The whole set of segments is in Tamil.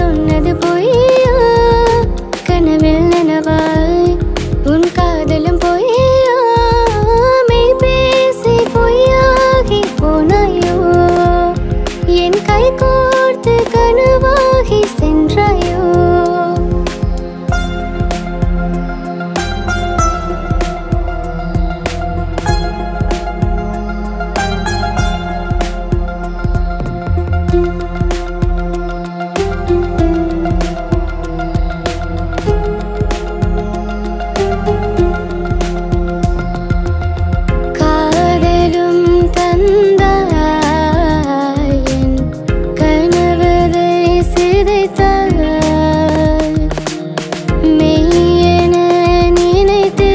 சொன்னது பொய்யா கனவில் நனவாய் உன் காதலும் பொய்யா மெய் பேசி பொய்யாகி போனாயோ என் கை கோர்த்து கனவாகி சென்றாயோ காதலும் தந்தாய் என் கனவதை சிதைத்தாய் மெய்யென நினைத்து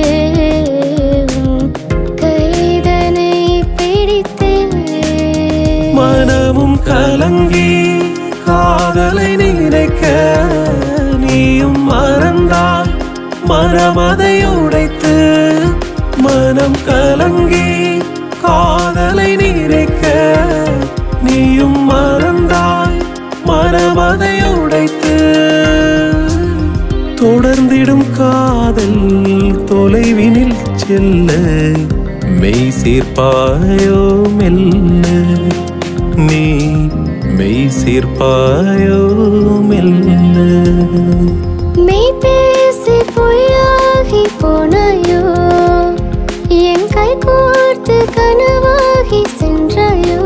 உன் கைதனை பிடித்தேன் மனமும் கலங்கி காதலை நினைக்க நீயும் மறந்தால் மனமதை உடைத்து மனம் கலங்கி காதலை நினைக்க நீயும் மறந்தால் மனமதை உடைத்து தொடர்ந்திடும் காதல் தொலைவினில் செல்ல மெய் சீர்ப்பாயோ மெல்ல நீ மெய் சீர்ப்பாயோ மெல்ல மெய் பேசி பொய்யாகி போனாயோ என் கை கோர்த்து கனவாகி சென்றாயோ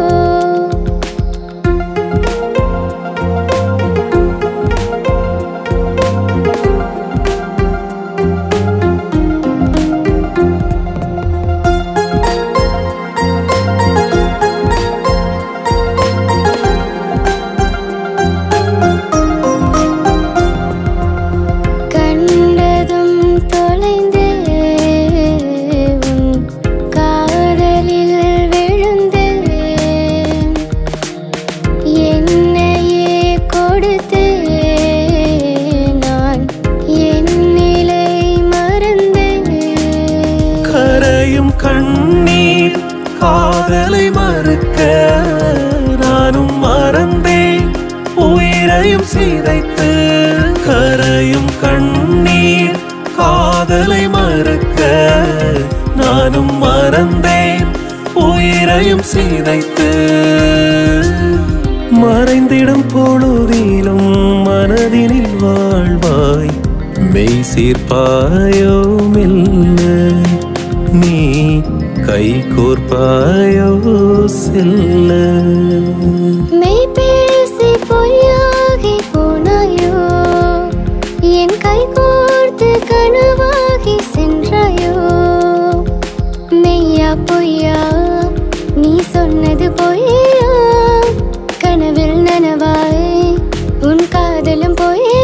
கண்டதும் தொலைந்தே உன் காதலில் விழுந்தேன் என்னையே கொடுத்து நான் என் நிலை மறந்தேன் கரையும் கண்ணீர் காதலை மறுக்க நானும் மறந்தேன் உயிரையும் சிதைத்து கரையும் கண்ணீர் காதலை மறுக்க நானும் மறந்தேன் உயிரையும் சிதைத்து மறைந்திடும் பொழுதிலும் மனதினில் வாழ்வாய் மெய் சீர்ப்பாயோ மெல்ல நீ கை கோர்ப்பாயோ செல்ல மெய் பேசி பொய்யாகி போனாயோ என் கை கோர்த்து கனவாகி சென்றாயோ மெய்யா பொய்யா நீ சொன்னது பொய்யா கனவில் நனவாய் உன் காதலும் பொய்யா